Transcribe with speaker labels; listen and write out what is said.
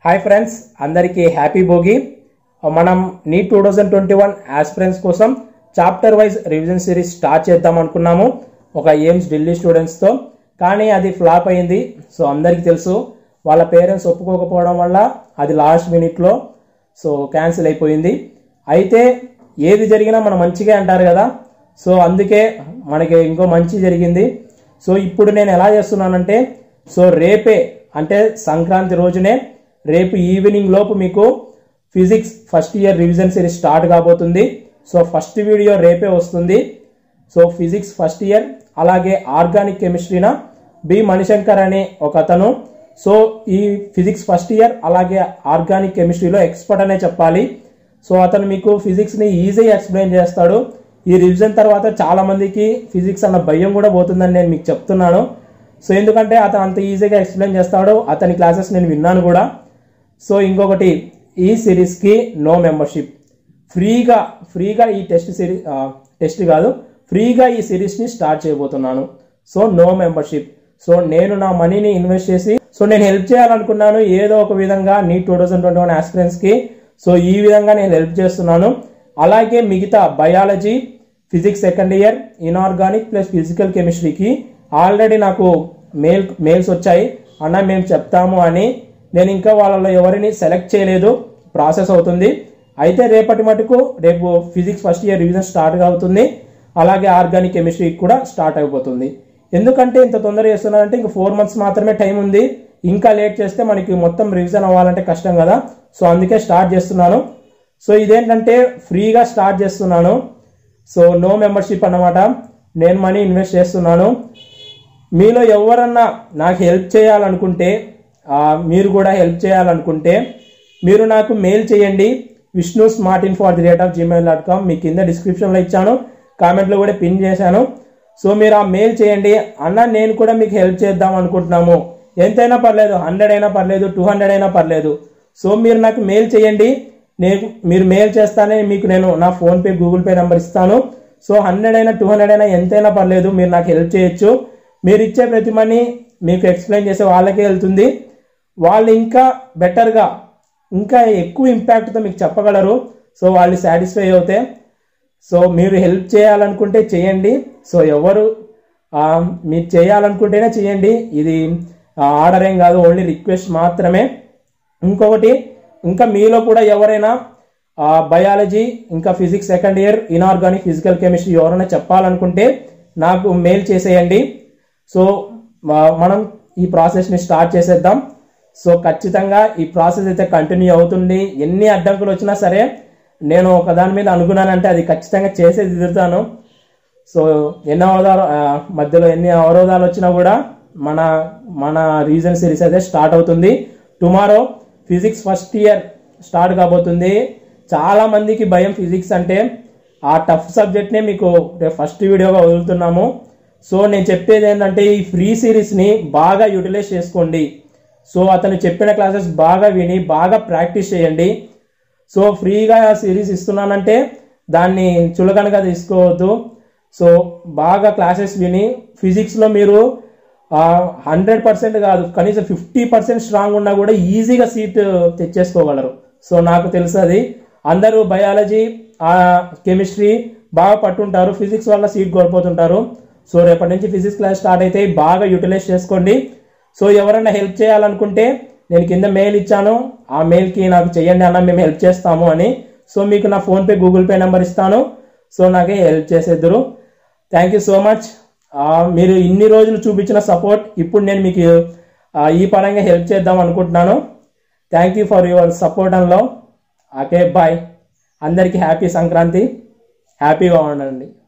Speaker 1: hi friends అందరికీ happy Bhogi మనం NEET two thousand twenty one aspirants కోసం chapter wise revision series start చేద్దాం అనుకున్నాము ఒక ఎయిమ్స్ ఢిల్లీ స్టూడెంట్స్తో కానీ అది ఫ్లాప్ అయింది సో అందరికీ తెలుసు వాళ్ళ పేరెంట్స్ ఒప్పుకోకపోవడం వల్ల అది లాస్ట్ మినిట్లో సో క్యాన్సిల్ అయిపోయింది అయితే ఏది జరిగినా మనం మంచిగా అంటారు కదా సో అందుకే మనకి ఇంకో మంచి జరిగింది సో ఇప్పుడు నేను ఎలా చేస్తున్నానంటే సో రేపే అంటే సంక్రాంతి రోజునే రేపు ఈవినింగ్ లోపు మీకు physics first year revision series start కాబోతుంది సో ఫస్ట్ వీడియో రేపే వస్తుంది సో ఫిజిక్స్ ఫస్ట్ ఇయర్ అలాగే ఆర్గానిక్ కెమిస్ట్రీన బి మణిశంకర్ అనే ఒక అతను సో ఈ ఫిజిక్స్ ఫస్ట్ ఇయర్ అలాగే ఆర్గానిక్ కెమిస్ట్రీలో ఎక్స్పర్ట్ అనే చెప్పాలి సో అతను మీకు ఫిజిక్స్ని ఈజీగా ఎక్స్ప్లెయిన్ చేస్తాడు ఈ రివిజన్ తర్వాత చాలా మందికి ఫిజిక్స్ అన్న భయం కూడా పోతుందని నేను మీకు చెప్తున్నాను సో ఎందుకంటే అతను అంత ఈజీగా ఎక్స్ప్లెయిన్ చేస్తాడు అతని క్లాసెస్ నేను విన్నాను కూడా సో ఇంకొకటి ఈ సిరీస్కి నో మెంబర్షిప్ ఫ్రీగా ఫ్రీగా ఈ టెస్ట్ సిరీస్ టెస్ట్ కాదు ఫ్రీగా ఈ సిరీస్ని స్టార్ట్ చేయబోతున్నాను సో నో మెంబర్షిప్ సో నేను నా మనీని ఇన్వెస్ట్ చేసి సో నేను హెల్ప్ చేయాలనుకున్నాను ఏదో ఒక విధంగా NEET two thousand twenty one ఆస్పిరెంట్స్కి సో ఈ విధంగా నేను హెల్ప్ చేస్తున్నాను అలాగే మిగతా biology physics second year inorganic plus physical కెమిస్ట్రీకి ఆల్రెడీ నాకు మెయిల్ మెయిల్స్ వచ్చాయి అన్న మేము చెప్తాము అని నేను ఇంకా వాళ్ళలో ఎవరిని సెలెక్ట్ చేయలేదు ప్రాసెస్ అవుతుంది అయితే రేపటి మటుకు రేపు physics first year revision start అవుతుంది అలాగే ఆర్గానిక్ కెమిస్ట్రీ కూడా స్టార్ట్ అయిపోతుంది ఎందుకంటే ఇంత తొందర చేస్తున్నారంటే ఇంకా ఫోర్ మంత్స్ మాత్రమే టైం ఉంది ఇంకా లేట్ చేస్తే మనకి మొత్తం రివిజన్ అవ్వాలంటే కష్టం కదా సో అందుకే స్టార్ట్ చేస్తున్నాను సో ఇదేంటంటే ఫ్రీగా స్టార్ట్ చేస్తున్నాను సో నో మెంబర్షిప్ అన్నమాట నేను మనీ ఇన్వెస్ట్ చేస్తున్నాను మీలో ఎవరన్నా నాకు హెల్ప్ చేయాలనుకుంటే ఆ, మీరు కూడా హెల్ప్ చేయాలనుకుంటే మీరు నాకు మెయిల్ చేయండి Vishnu smart in for the rate of Gmail dot com మీ కింద డిస్క్రిప్షన్లో ఇచ్చాను కామెంట్లో కూడా పిన్ చేశాను సో మీరు ఆ మెయిల్ చేయండి అన్న నేను కూడా మీకు హెల్ప్ చేద్దాం అనుకుంటున్నాము ఎంతైనా పర్లేదు హండ్రెడ్ అయినా పర్లేదు టూ హండ్రెడ్ అయినా పర్లేదు సో మీరు నాకు మెయిల్ చేయండి నేను మీరు మెయిల్ చేస్తానే మీకు నేను నా ఫోన్పే గూగుల్ పే నెంబర్ ఇస్తాను సో హండ్రెడ్ అయినా టూ హండ్రెడ్ అయినా ఎంతైనా పర్లేదు మీరు నాకు హెల్ప్ చేయొచ్చు మీరు ఇచ్చే ప్రతి మనీ మీకు ఎక్స్ప్లెయిన్ చేసే వాళ్ళకే వెళ్తుంది వాళ్ళు ఇంకా బెటర్గా ఇంకా ఎక్కువ ఇంపాక్ట్తో మీకు చెప్పగలరు సో వాళ్ళు సాటిస్ఫై అవుతే సో మీరు హెల్ప్ చేయాలనుకుంటే చేయండి సో ఎవరు ఆ, మీరు చేయాలనుకుంటేనే చేయండి ఇది ఆర్డర్ ఏం కాదు ఓన్లీ రిక్వెస్ట్ మాత్రమే ఇంకొకటి ఇంకా మీలో కూడా ఎవరైనా బయాలజీ ఇంకా physics second year inorganic physical chemistry ఎవరైనా చెప్పాలనుకుంటే నాకు మెయిల్ చేసేయండి సో ఆ, మనం ఈ ప్రాసెస్ని స్టార్ట్ చేసేద్దాం సో ఖచ్చితంగా ఈ ప్రాసెస్ అయితే కంటిన్యూ అవుతుంది ఎన్ని అడ్డంకులు వచ్చినా సరే నేను ఒక దాని మీద అనుకున్నానంటే అది ఖచ్చితంగా చేసే దిగుతాను సో ఎన్ని అవరోధాలు ఆ, మధ్యలో ఎన్ని అవరోధాలు వచ్చినా కూడా మన మన రీజన్ సిరీస్ అయితే స్టార్ట్ అవుతుంది tomorrow physics first year start కాబోతుంది చాలా మందికి భయం ఫిజిక్స్ అంటే ఆ టఫ్ సబ్జెక్ట్నే మీకు రేపు ఫస్ట్ వీడియోగా వదులుతున్నాము సో నేను చెప్పేది ఏంటంటే ఈ ఫ్రీ సిరీస్ని బాగా యూటిలైజ్ చేసుకోండి సో అతను చెప్పిన క్లాసెస్ బాగా విని బాగా ప్రాక్టీస్ చేయండి సో ఫ్రీగా సిరీస్ ఇస్తున్నానంటే దాన్ని చులకనగా తీసుకోవద్దు సో బాగా క్లాసెస్ విని ఫిజిక్స్లో మీరు హండ్రెడ్ పర్సెంట్ కాదు కనీసం ఫిఫ్టీ పర్సెంట్ స్ట్రాంగ్ ఉన్నా కూడా ఈజీగా సీట్ తెచ్చేసుకోగలరు సో నాకు తెలుసు అది అందరూ బయాలజీ కెమిస్ట్రీ బాగా పట్టుంటారు ఫిజిక్స్ వల్ల సీట్ కోల్పోతుంటారు సో రేపటి నుంచి ఫిజిక్స్ క్లాస్ స్టార్ట్ అయితే బాగా యూటిలైజ్ చేసుకోండి సో ఎవరైనా హెల్ప్ చేయాలనుకుంటే నేను కింద మెయిల్ ఇచ్చాను ఆ మెయిల్కి నాకు చేయండి అన్న మేము హెల్ప్ చేస్తాము అని సో మీకు నా ఫోన్పే గూగుల్ పే నెంబర్ ఇస్తాను సో నాకే హెల్ప్ చేసేద్దరు థ్యాంక్ యూ సో మచ్ మీరు ఇన్ని రోజులు చూపించిన సపోర్ట్ ఇప్పుడు నేను మీకు ఆ, ఈ పరంగా హెల్ప్ చేద్దాం అనుకుంటున్నాను thank you for your support and love okay bye అందరికీ హ్యాపీ సంక్రాంతి హ్యాపీగా ఉండండి